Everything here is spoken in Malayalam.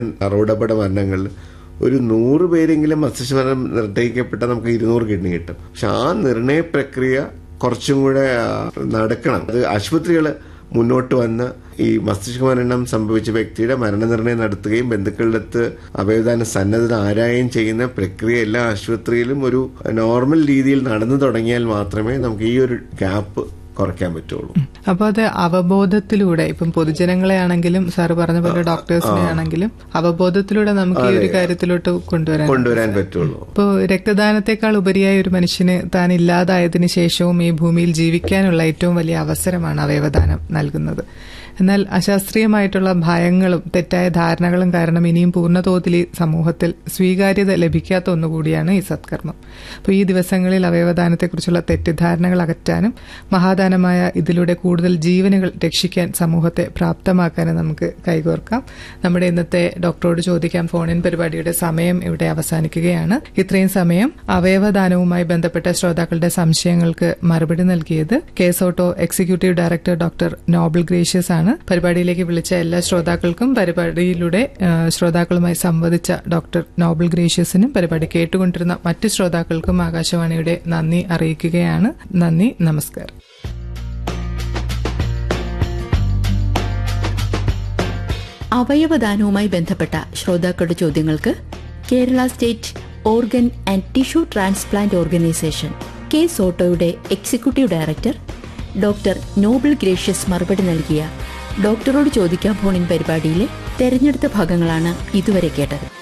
റോഡപകട മരണങ്ങളിൽ ഒരു നൂറ് പേരെങ്കിലും മസ്തിഷ്കമരണം നിർണ്ണയിക്കപ്പെട്ട നമുക്ക് ഇരുന്നൂറ് കിഡ്നി കിട്ടും പക്ഷെ ആ നിർണയ പ്രക്രിയ കുറച്ചും കൂടെ ആ, നടക്കണം അത് ആശുപത്രികൾ മുന്നോട്ട് വന്ന് ഈ മസ്തിഷ്ക മരണം സംഭവിച്ച വ്യക്തിയുടെ മരണനിർണ്ണയം നടത്തുകയും ബന്ധുക്കളുടെ അടുത്ത് അവയവദാന സന്നദ്ധത ആരായും ചെയ്യുന്ന പ്രക്രിയ എല്ലാ ആശുപത്രിയിലും ഒരു നോർമൽ രീതിയിൽ നടന്നു തുടങ്ങിയാൽ മാത്രമേ നമുക്ക് ഈ ഒരു ഗ്യാപ്പ് കുറയ്ക്കാൻ പറ്റുള്ളൂ അപ്പൊ അത് അവബോധത്തിലൂടെ ഇപ്പം പൊതുജനങ്ങളെ ആണെങ്കിലും സാറ് പറഞ്ഞ പോലെ ഡോക്ടേഴ്സിനെ ആണെങ്കിലും അവബോധത്തിലൂടെ നമുക്ക് ഈ ഒരു കാര്യത്തിലോട്ട് കൊണ്ടുവരാൻ കൊണ്ടുവരാൻ പറ്റുള്ളൂ ഇപ്പോൾ രക്തദാനത്തെക്കാൾ ഉപരിയായ ഒരു മനുഷ്യന് താൻ ഇല്ലാതായതിനു ശേഷവും ഈ ഭൂമിയിൽ ജീവിക്കാനുള്ള ഏറ്റവും വലിയ അവസരമാണ് അവയവദാനം നൽകുന്നത് എന്നാൽ അശാസ്ത്രീയമായിട്ടുള്ള ഭയങ്ങളും തെറ്റായ ധാരണകളും കാരണം ഇനിയും പൂർണ്ണതോതിൽ ഈ സമൂഹത്തിൽ സ്വീകാര്യത ലഭിക്കാത്ത ഒന്നുകൂടിയാണ് ഈ സത്കർമ്മം അപ്പോൾ ഈ ദിവസങ്ങളിൽ അവയവദാനത്തെക്കുറിച്ചുള്ള തെറ്റിദ്ധാരണകൾ അകറ്റാനും മഹാദാനമായ ഇതിലൂടെ കൂടുതൽ ജീവനുകൾ രക്ഷിക്കാൻ സമൂഹത്തെ പ്രാപ്തമാക്കാനും നമുക്ക് കൈകോർക്കാം നമ്മുടെ ഇന്നത്തെ ഡോക്ടറോട് ചോദിക്കാം ഫോണിൻ പരിപാടിയുടെ സമയം ഇവിടെ അവസാനിക്കുകയാണ് ഇത്രയും സമയം അവയവദാനവുമായി ബന്ധപ്പെട്ട ശ്രോതാക്കളുടെ സംശയങ്ങൾക്ക് മറുപടി നൽകിയത് KSOTTO executive director doctor Noble Gracious ആണ് പരിപാടിയിലേക്ക് വിളിച്ച എല്ലാ ശ്രോതാക്കൾക്കും പരിപാടിയിലൂടെ ആ, ശ്രോതാക്കളുമായി സംവദിച്ച ഡോക്ടർ നോബൽ ഗ്രേഷ്യസിനും പരിപാടി കേട്ടുകൊണ്ടിരുന്ന മറ്റ് ശ്രോതാക്കൾക്കും ആകാശവാണിയുടെ നന്ദി അറിയിക്കുകയാണ് നന്ദി നമസ്കാരം അവയവദാനവുമായി ബന്ധപ്പെട്ട ശ്രോതാക്കളുടെ ചോദ്യങ്ങൾക്ക് Kerala state organ and tissue transplant organisation K സോട്ടോയുടെ executive director doctor Noble Gracious മറുപടി നൽകിയ ഡോക്ടറോട് ചോദിക്കാൻ ഫോണിൻ പരിപാടിയിലെ തെരഞ്ഞെടുത്ത ഭാഗങ്ങളാണ് ഇതുവരെ കേട്ടത്